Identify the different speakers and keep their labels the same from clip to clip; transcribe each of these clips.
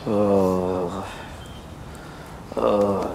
Speaker 1: آه. آه.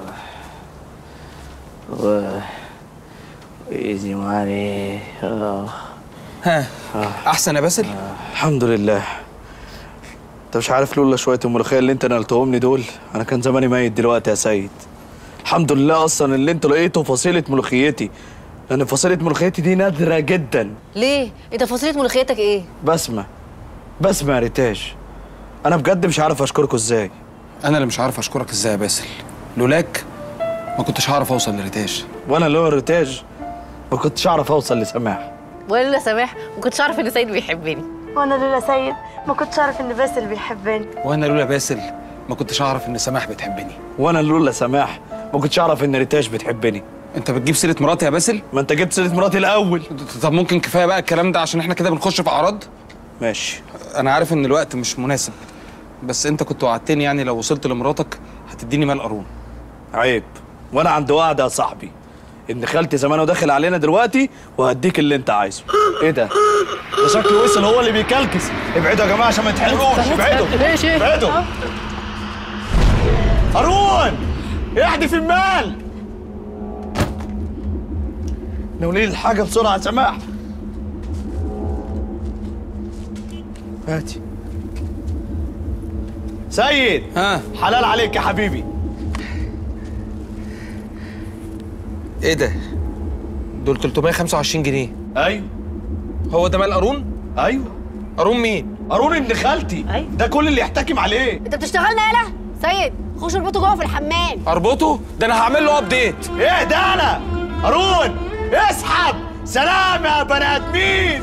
Speaker 1: و ايزي ماني آه.
Speaker 2: ها احسن يا باسل
Speaker 1: الحمد لله انت مش عارف لولا شويه الملوخيه اللي انت نقلتهم لي دول انا كان زماني ميت دلوقتي يا سيد الحمد لله اصلا اللي انتوا لقيتوا فصيله ملوخيتي لان فصيله ملوخيتي دي نادره جدا
Speaker 3: ليه؟ انت فصيله ملوخيتك ايه؟
Speaker 1: بسمه بسمه يا ريتاج انا بجد مش عارف اشكركم ازاي
Speaker 2: انا اللي مش عارف اشكرك ازاي يا باسل لولاك ما كنتش هعرف اوصل لريتاش
Speaker 1: وانا لولا الريتاج ما كنتش اعرف اوصل لسماح
Speaker 3: ولا لولا سماح ما كنتش اعرف ان سيد بيحبني
Speaker 4: وانا لولا سيد ما كنتش اعرف ان باسل بيحبني
Speaker 2: وانا لولا باسل ما كنتش اعرف ان سماح بتحبني
Speaker 1: وانا لولا سماح ما كنتش اعرف ان ريتاج بتحبني
Speaker 2: انت بتجيب سيره مراتي يا باسل
Speaker 1: ما انت جبت سيره مراتي الاول
Speaker 2: طب ممكن كفايه بقى الكلام ده عشان احنا كده بنخش في اعراض
Speaker 1: ماشي
Speaker 2: انا عارف ان الوقت مش مناسب بس انت كنت وعدتني يعني لو وصلت لمراتك هتديني مال قارون
Speaker 1: عيب وانا عند وعد يا صاحبي ابن خالتي زمانه داخل علينا دلوقتي وهديك اللي انت عايزه ايه ده ده شكله وصل هو اللي بيكلكس ابعدوا يا جماعه عشان ما يتحرقوش ابعدوا
Speaker 3: ماشي.
Speaker 1: ابعدوا هارون احدف المال ناولي لي الحاجه بسرعه يا سماح هاتي سيد
Speaker 2: ها
Speaker 1: حلال عليك يا حبيبي
Speaker 2: ايه ده دول 325 جنيه
Speaker 1: ايوه
Speaker 2: هو ده مال قارون
Speaker 1: ايوه
Speaker 2: قارون مين
Speaker 1: قارون ابن خالتي
Speaker 3: أيوة.
Speaker 1: ده كل اللي يحتكم عليه
Speaker 3: انت بتشتغلنا يالا سيد خش اربطه جوه في الحمام
Speaker 2: اربطه ده انا هعمل له ابديت
Speaker 1: ايه ده انا قارون اسحب سلام يا بني ادمين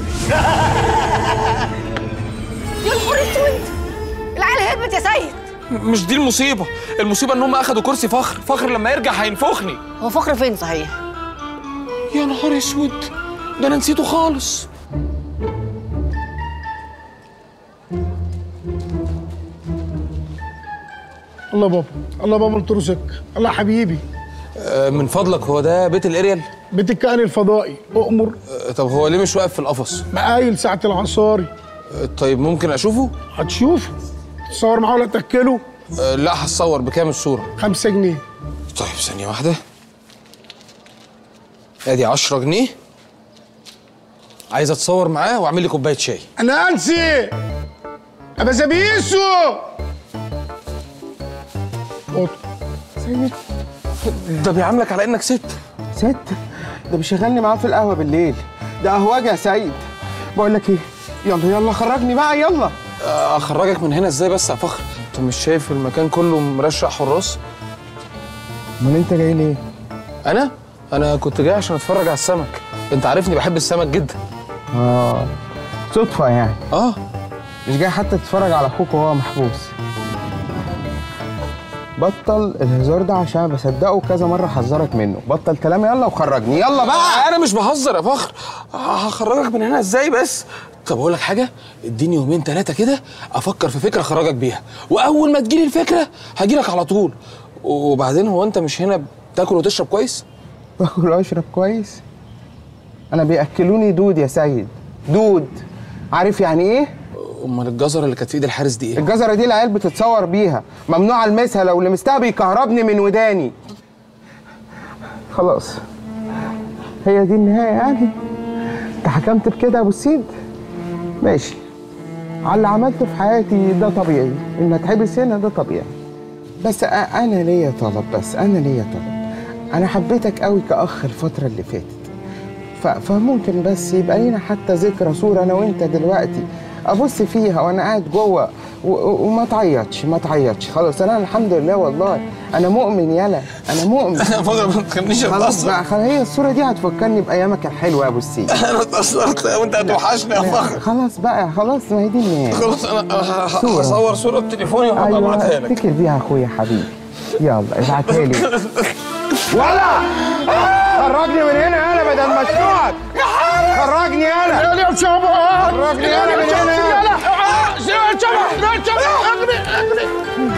Speaker 3: يا نهار اسود العيال هربت يا سيد
Speaker 2: مش دي المصيبه المصيبه ان هم اخدوا كرسي فخر فخر لما يرجع هينفخني
Speaker 3: هو فخر فين صحيح؟
Speaker 2: يا نهار اسود ده انا نسيته خالص
Speaker 5: الله بابا الله بابا الترسك الله حبيبي
Speaker 2: آه، من فضلك هو ده بيت الاريال
Speaker 5: بيت الكائن الفضائي اؤمر
Speaker 2: آه، طب هو ليه مش واقف في القفص
Speaker 5: مقايل ساعة العصاري
Speaker 2: آه، طيب ممكن اشوفه
Speaker 5: هتشوف تصور معاه ولا تاكله
Speaker 2: آه، لا هتصور بكام الصوره
Speaker 5: خمسة جنيه
Speaker 2: طيب ثانيه واحده ادي 10 جنيه عايز اتصور معاه واعمل لي كوبايه شاي
Speaker 5: انا انسي ابا زبيسو قط.
Speaker 6: سيد
Speaker 2: ده بيعاملك على انك ست
Speaker 6: ست ده بيشغلني معاه في القهوه بالليل ده قهوجي يا سيد بقول لك ايه يلا يلا خرجني بقى يلا
Speaker 2: آه، اخرجك من هنا ازاي بس يا فخر انت مش شايف المكان كله مرشق حراس
Speaker 6: امال انت جاي ليه
Speaker 2: انا انا كنت جاي عشان اتفرج على السمك انت عارفني بحب السمك جدا
Speaker 6: اه صدفه يعني
Speaker 2: اه
Speaker 6: مش جاي حتى تتفرج على اخوك وهو محبوس بطل الهزار ده عشان أنا بصدقه كذا مره حذرك منه بطل كلام يلا وخرجني يلا بقى
Speaker 2: انا مش بهزر يا فخر هخرجك من هنا ازاي بس طب اقول لك حاجه اديني يومين ثلاثه كده افكر في فكره اخرجك بيها واول ما تجيلي الفكره هجيلك على طول وبعدين هو انت مش هنا بتاكل وتشرب كويس
Speaker 6: باكل واشرب كويس انا بياكلوني دود يا سيد دود عارف يعني ايه
Speaker 2: امال الجزره اللي كانت في ايد الحارس دي ايه
Speaker 6: الجزره دي العيال بتتصور بيها ممنوع المسها لو لمستها بيكهربني من وداني خلاص هي دي النهايه يعني انت حكمت بكده يا ابو السيد ماشي على اللي عملته في حياتي ده طبيعي ان اتحبس هنا ده طبيعي بس أ- انا ليا طلب بس انا ليا طلب انا حبيتك قوي كاخ الفتره اللي فاتت ف- فممكن بس يبقى لينا حتى ذكرى صوره انا وانت دلوقتي ابص فيها وانا قاعد جوه و- و- وما تعيطش ما تعيطش خلاص انا الحمد لله والله انا مؤمن يلا انا مؤمن
Speaker 2: فخر ما تخلينيش
Speaker 6: خلاص بقى خلاص هي الصوره دي هتفكرني بايامك الحلوه يا ابو السيد
Speaker 2: انا اتاثرت وانت هتوحشني يا فخر
Speaker 6: خلاص بقى خلاص ما هي دي النهايه
Speaker 2: خلاص انا أنا ه-
Speaker 6: صورة.
Speaker 2: هصور صوره بتليفوني وهبقى
Speaker 6: ايوه
Speaker 2: ابعتها لك
Speaker 6: افتكر بيها اخويا حبيبي يلا ابعتها لي ولا خرجني من هنا انا بدل ما اشوفك خرجني انا
Speaker 5: يا يا شباب
Speaker 6: خرجني انا من هنا
Speaker 5: يلا شباب شباب اجري اجري